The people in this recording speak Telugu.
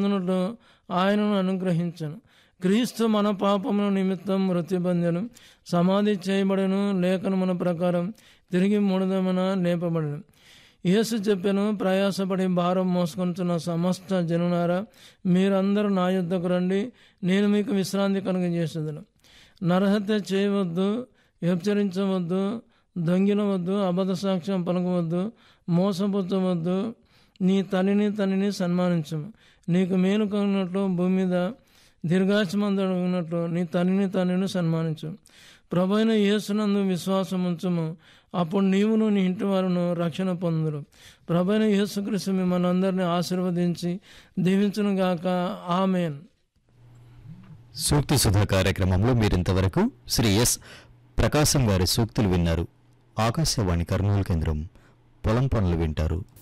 పొందినట్లు ఆయనను అనుగ్రహించను క్రీస్తు మన పాపముల నిమిత్తం మృతి పొందెను సమాధి చేయబడను లేఖనమున ప్రకారం తిరిగి మూడదమున లేపబడను యేసు చెప్పెను ప్రయాసపడి భారం మోసుకొంటున్న సమస్త జనులారా మీరందరూ నా యుద్ధకు రండి నేను మీకు విశ్రాంతి కలుగజేసేదను నరహత్య చేయవద్దు హెచ్చరించవద్దు దొంగిలవద్దు అబద్ధ సాక్ష్యం పలకవద్దు మోసపుచ్చవద్దు నీ తల్లిని తల్లిని సన్మానించము నీకు మేలు కలిగినట్లు భూమి మీద దీర్ఘాశమందగినట్లు నీ తల్లిని తల్లిని సన్మానించు ప్రభైన యేసునందు విశ్వాసం ఉంచము అప్పుడు నీవును నీ ఇంటి వారును రక్షణ పొందురు ప్రభైన యేసుక్రీస్తు మిమ్మల్ని అందరినీ ఆశీర్వదించి దీవించును గాక ఆమెన్ సూక్తి సుధా కార్యక్రమంలో మీరింతవరకు శ్రీ ఎస్ ప్రకాశం గారి సూక్తులు విన్నారు ఆకాశవాణి కర్నూలు కేంద్రం పొలం పనులు వింటారు